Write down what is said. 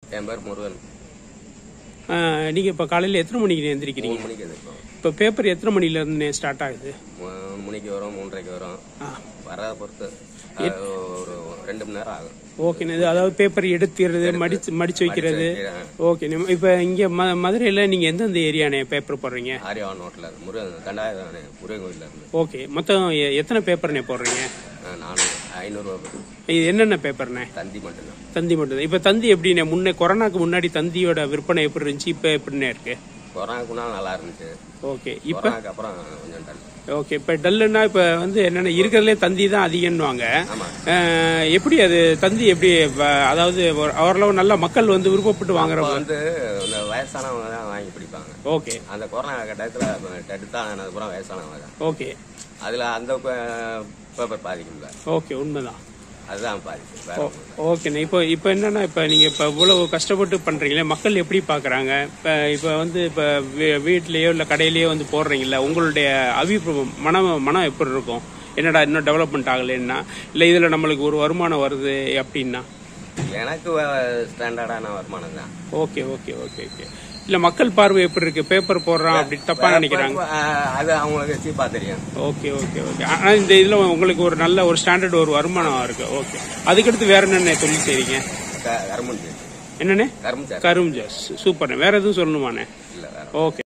என் பேர் முருகன் நீங்கள் இப்போ காலையில் எத்தனை மணிக்கு எந்திரிக்கிறீங்க மூணு மணிக்கு எதிர்ப்போம் இப்போ பேப்பர் எத்தனை மணிலேருந்து ஸ்டார்ட் ஆகுது மூணு மணிக்கு வரும் மூன்றரைக்கு வரும் ஆ வராத பொறுத்து அது ஒரு ரெண்டு மணி நேரம் ஆகும் ஓகேண்ணே இது அதாவது பேப்பர் எடுத்துறது மடிச்சு மடிச்சு வைக்கிறது ஓகே இப்போ இங்கே ம மதுரையில் நீங்கள் எந்தெந்த ஏரியாண்ணே பேப்பர் போடுறீங்க ஆரியாவன் நோட்டில் முருகன் தண்டாயுதானே முருகன் கோயிலில் இருந்து ஓகே மொத்தம் எ- எத்தனை பேப்பர்ண்ணே போடுறீங்க நானும் ஐநூறுரூவா இது என்னென்ன பேப்பர்ண்ணே தந்தி மட்டும்தான் தந்தி மட்டும் இப்போ தந்தி எப்படிண்ணே முன்னே கொரோனாக்கு முன்னாடி தந்தியோட விற்பனை எப்படி இருந்துச்சு இப்போ எப்படிண்ணே இருக்கு கொரோனாக்கு முன்னால் நல்லா இருந்துச்சு ஓகே இப்போ கொரோனாக்கு அப்புறம் கொஞ்சம் டல் ஓகே இப்போ டல்லுன்னா இப்போ வந்து என்னென்ன இருக்கிறதுலே தந்தி தான் அதிகம்னுவாங்க ஆமாம் அஹ், எப்படி அது தந்தி எப்படி வ- அதாவது ஒரு- ஓரளவு நல்ல மக்கள் வந்து விருப்பப்பட்டு வாங்குற இப்போ வந்து இந்த வயசானவங்க தான் வாங்கி பிடிப்பாங்க ஓகே அந்த கொரோனா டயத்தில் டெட்டு ஆனது பூரா வயசானவங்க தான் ஓகே அதில் அந்த பேப்பர் பாதிக்கும்ல ஓகே உண்மைதான் அதுதான் பாதிக்கும் வேற ஒண்ணும் இல்ல. ஓகேண்ணே இப்போ இப்போ என்னன்னா இப்போ நீங்கள் இப்போ இவ்வளவு கஷ்டப்பட்டு பண்ணுறீங்களே மக்கள் எப்படி பார்க்குறாங்க இப்போ இப்போ வந்து இப்போ வீட்லேயோ இல்லை கடையிலேயோ வந்து போடுறீங்களா உங்களுடைய அபிப்பிராயம் மனம் மனம் எப்படி இருக்கும் என்னடா இன்னும் டெவலப்மெண்ட் ஆகலைன்னா இல்லை இதில் நம்மளுக்கு ஒரு வருமானம் வருது அப்படின்னா எனக்கு ஸ்டாண்டர்டான வருமானம் தான் ஓகே ஓகே ஓகே ஓகே இல்லை மக்கள் பார்வை எப்படி இருக்கு பேப்பர் போடுறான் அப்படி தப்பாக நினைக்கிறாங்க அது அவங்களுக்கு சீப்பா தெரியும் ஓகே ஓகே ஓகே ஆனால் இந்த இதில் உங்களுக்கு ஒரு நல்ல ஒரு ஸ்டாண்டர்ட் ஒரு வருமானம் இருக்கு ஓகே அதுக்கடுத்து வேற என்னென்ன தொழில் செய்றீங்க க- கரும்பு என்னண்ணே கரும்பு சார் கரும் ஜாஸ் சூப்பர்ண்ணே வேற எதுவும் சொல்லணுமாண்ணே இல்லை வேற ஓகே